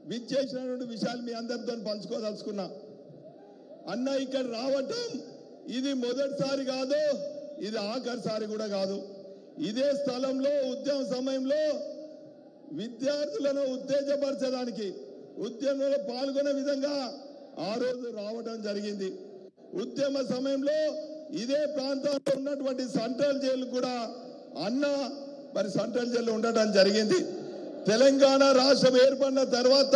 విచ్చేసినటువంటి విషయాలు మీ అందరితో పంచుకోదలుచుకున్నా అన్న ఇక్కడ రావటం ఇది మొదటిసారి కాదు ఇది ఆఖరిసారి కూడా కాదు ఇదే స్థలంలో ఉద్యమ సమయంలో విద్యార్థులను ఉత్తేజపరచడానికి ఉద్యమంలో పాల్గొనే విధంగా ఆ రోజు రావడం జరిగింది ఉద్యమ సమయంలో ఇదే ప్రాంతంలో ఉన్నటువంటి సెంట్రల్ జైలు కూడా అన్న మరి సెంట్రల్ జైలు ఉండటం జరిగింది తెలంగాణ రాష్ట్రం ఏర్పడిన తర్వాత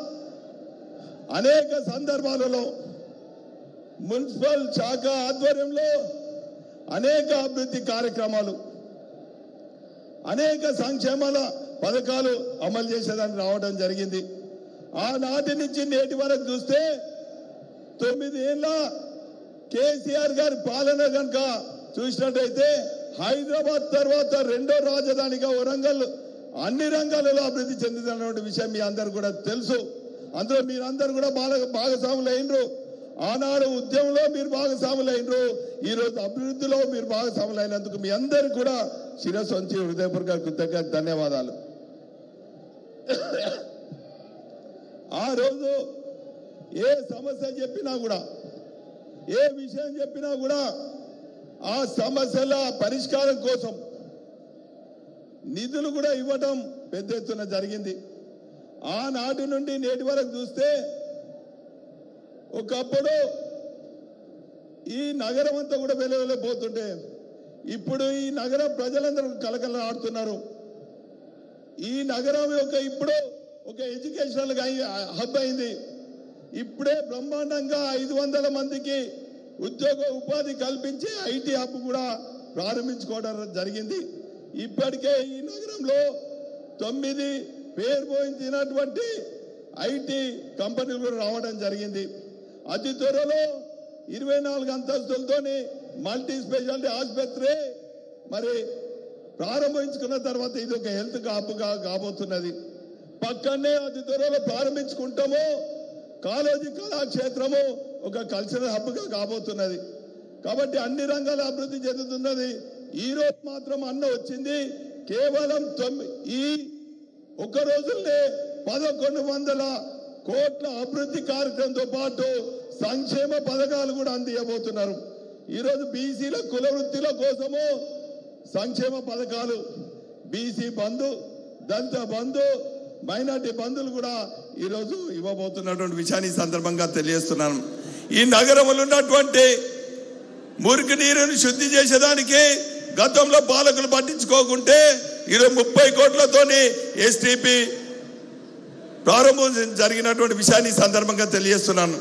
అనేక సందర్భాలలో మున్సిపల్ శాఖ ఆధ్వర్యంలో అనేక అభివృద్ధి కార్యక్రమాలు అనేక సంక్షేమాల పథకాలు అమలు చేసేదానికి రావడం జరిగింది ఆనాటి నుంచి నేటి వరకు చూస్తే తొమ్మిది ఏళ్ళ కేసీఆర్ గారి పాలన కనుక చూసినట్టయితే హైదరాబాద్ తర్వాత రెండో రాజధానిగా వరంగల్ అన్ని రంగాలలో అభివృద్ధి చెందినటువంటి విషయం మీ అందరు కూడా తెలుసు అందులో మీరందరూ కూడా బాగా భాగస్వాములు అయినరు ఆనాడు ఉద్యమంలో మీరు భాగస్వాములు అయినరు ఈ రోజు అభివృద్ధిలో మీరు భాగస్వాములు అయినందుకు మీ అందరికి కూడా శిరస్సు వంచి హృదయపూర్వక కృతజ్ఞత ధన్యవాదాలు ఆ రోజు ఏ సమస్య చెప్పినా కూడా ఏ విషయం చెప్పినా కూడా ఆ సమస్యల పరిష్కారం కోసం నిధులు కూడా ఇవ్వటం పెద్ద ఎత్తున జరిగింది ఆనాటి నుండి నేటి వరకు చూస్తే ఒకప్పుడు ఈ నగరం అంతా కూడా వెలువెళ్ళిపోతుంటే ఇప్పుడు ఈ నగర ప్రజలందరూ కలకల ఆడుతున్నారు ఈ నగరం యొక్క ఇప్పుడు ఒక ఎడ్యుకేషనల్ హబ్ అయింది ఇప్పుడే బ్రహ్మాండంగా ఐదు వందల మందికి ఉద్యోగ ఉపాధి కల్పించే ఐటీ హబ్ కూడా ప్రారంభించుకోవడం జరిగింది ఇప్పటికే ఈ నగరంలో తొమ్మిది పేరు పోయించినటువంటి ఐటీ కంపెనీలు కూడా రావడం జరిగింది అతి త్వరలో ఇరవై నాలుగు అంతస్తులతోని మల్టీ స్పెషాలిటీ ఆసుపత్రి మరి ప్రారంభించుకున్న తర్వాత ఇది ఒక హెల్త్ హబ్గా కాబోతున్నది పక్కనే అతి త్వరలో ప్రారంభించుకుంటాము కాలేజీ కళాక్షేత్రము ఒక కల్చరల్ హబ్గా కాబోతున్నది కాబట్టి అన్ని రంగాల అభివృద్ధి చెందుతున్నది ఈ రోజు మాత్రం అన్న వచ్చింది కేవలం తొమ్మిది ఈ ఒక రోజుల్నే పదకొండు వందల కోట్ల అభివృద్ధి కార్యక్రమంతో పాటు సంక్షేమ పథకాలు కూడా అందియబోతున్నారు ఈరోజు బీసీల కుల వృత్తిల కోసము సంక్షేమ పథకాలు బీసీ బంధు దళిత బంధు మైనార్టీ బంధువులు కూడా ఈరోజు ఇవ్వబోతున్నటువంటి విషయాన్ని ఈ సందర్భంగా తెలియజేస్తున్నాను ఈ నగరంలో ఉన్నటువంటి మురికి నీరుని శుద్ధి చేసేదానికి గతంలో పాలకులు పట్టించుకోకుంటే ఈరోజు ముప్పై కోట్లతోని ఎస్టీపీ ప్రారంభం జరిగినటువంటి విషయాన్ని ఈ సందర్భంగా తెలియజేస్తున్నాను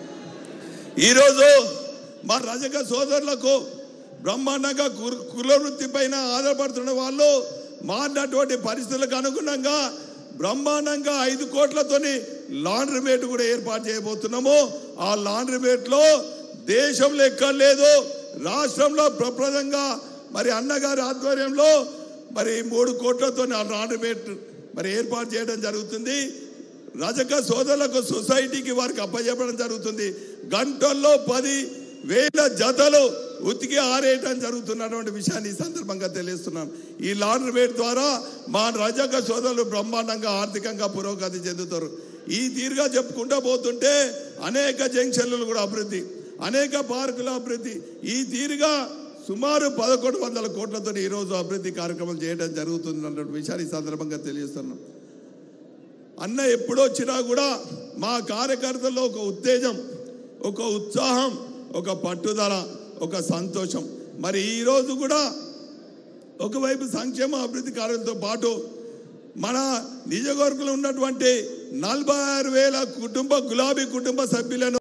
ఈరోజు మా రజక సోదరులకు బ్రహ్మాండంగా కుల- కుల వృత్తి పైన ఆధారపడుతున్న వాళ్ళు మారినటువంటి పరిస్థితులకు అనుగుణంగా బ్రహ్మాండంగా ఐదు కోట్లతోని లాండ్రీ మేట్ కూడా ఏర్పాటు చేయబోతున్నాము ఆ లాండ్రీ మేట్లో దేశంలో ఎక్కడ లేదు రాష్ట్రంలో ప్రప్రదంగా మరి అన్నగారి ఆధ్వర్యంలో మరి మూడు కోట్లతో ఆ లాండ్రీ మేట్ మరి ఏర్పాటు చేయడం జరుగుతుంది రజక సోదరులకు సొసైటీకి వారికి అప్పచెప్పడం జరుగుతుంది గంటల్లో పది వేల జతలు ఉతికి ఆరేయటం జరుగుతున్నటువంటి విషయాన్ని ఈ సందర్భంగా తెలియస్తున్నాం ఈ లాండ్రీ వేట్ ద్వారా మా రజక సోదరులు బ్రహ్మాండంగా ఆర్థికంగా పురోగతి చెందుతారు ఈ తీరుగా చెప్పుకుంటూ పోతుంటే అనేక జంక్షన్లు కూడా అభివృద్ధి అనేక పార్కుల అభివృద్ధి ఈ తీరుగా సుమారు పదకొండు వందల కోట్లతో ఈరోజు అభివృద్ధి కార్యక్రమాలు చేయడం జరుగుతుంది అన్నటువంటి విషయాన్ని ఈ సందర్భంగా తెలియజేస్తున్నాం అన్న ఎప్పుడు వచ్చినా కూడా మా కార్యకర్తల్లో ఒక ఉత్తేజం ఒక ఉత్సాహం ఒక పట్టుదల ఒక సంతోషం మరి ఈ రోజు కూడా ఒకవైపు సంక్షేమ అభివృద్ధి కార్యాలతో పాటు మన నిజవర్గంలో ఉన్నటువంటి నలభై ఆరు వేల కుటుంబ గులాబీ కుటుంబ సభ్యులను